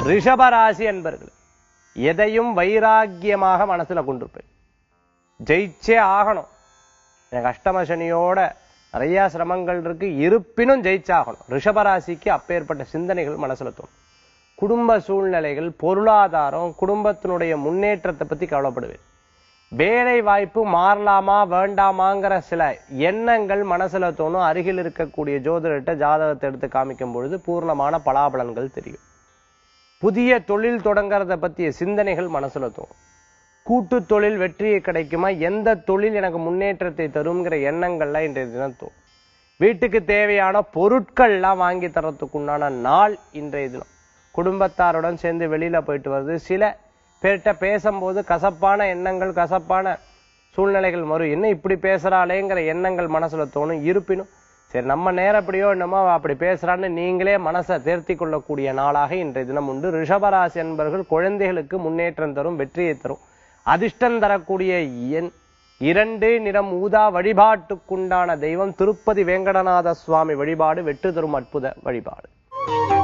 ரிஷபராசி என்பர்கள் எதையும் வைராக்கியமாக மனசுல கொண்டிருப்பேன் ஜெயிச்சே ஆகணும் எனக்கு அஷ்டம சனியோட நிறைய சிரமங்கள் இருக்கு இருப்பினும் ஜெயிச்சாகணும் ரிஷபராசிக்கு அப்பேற்பட்ட சிந்தனைகள் மனசுல தோணும் குடும்ப சூழ்நிலைகள் பொருளாதாரம் குடும்பத்தினுடைய முன்னேற்றத்தை பத்தி கவலைப்படுவேன் வேலை வாய்ப்பு மாறலாமா வேண்டாமாங்கிற சில எண்ணங்கள் மனசுல தோணும் அருகில் இருக்கக்கூடிய ஜோதிடர்கிட்ட ஜாதகத்தை எடுத்து காமிக்கும் பொழுது பூர்ணமான பலாபலன்கள் தெரியும் புதிய தொழில் தொடங்கறத பத்திய சிந்தனைகள் மனசுல தோணும் கூட்டு தொழில் வெற்றியை கிடைக்குமா எந்த தொழில் எனக்கு முன்னேற்றத்தை தருங்கிற எண்ணங்கள்லாம் இன்றைய தினம் தோணும் வீட்டுக்கு தேவையான பொருட்கள்லாம் வாங்கி தரத்துக்குண்டான நாள் இன்றைய தினம் குடும்பத்தாருடன் சேர்ந்து வெளியில போயிட்டு வருது சில பேர்கிட்ட பேசும்போது கசப்பான எண்ணங்கள் கசப்பான சூழ்நிலைகள் வரும் என்ன இப்படி பேசுறாளேங்கிற எண்ணங்கள் மனசுல தோணும் இருப்பினும் சரி நம்ம நேரப்படியோ என்னமோ அவ அப்படி பேசுறான்னு நீங்களே மனசை தேர்த்தி கொள்ளக்கூடிய நாளாக இன்றைய தினம் உண்டு ரிஷபராசி என்பர்கள் குழந்தைகளுக்கு முன்னேற்றம் தரும் வெற்றியை தரும் அதிர்ஷ்டம் தரக்கூடிய எண் இரண்டு நிறம் ஊதா வழிபாட்டுக்குண்டான தெய்வம் திருப்பதி வேங்கடநாத சுவாமி வழிபாடு வெற்றி தரும் அற்புத வழிபாடு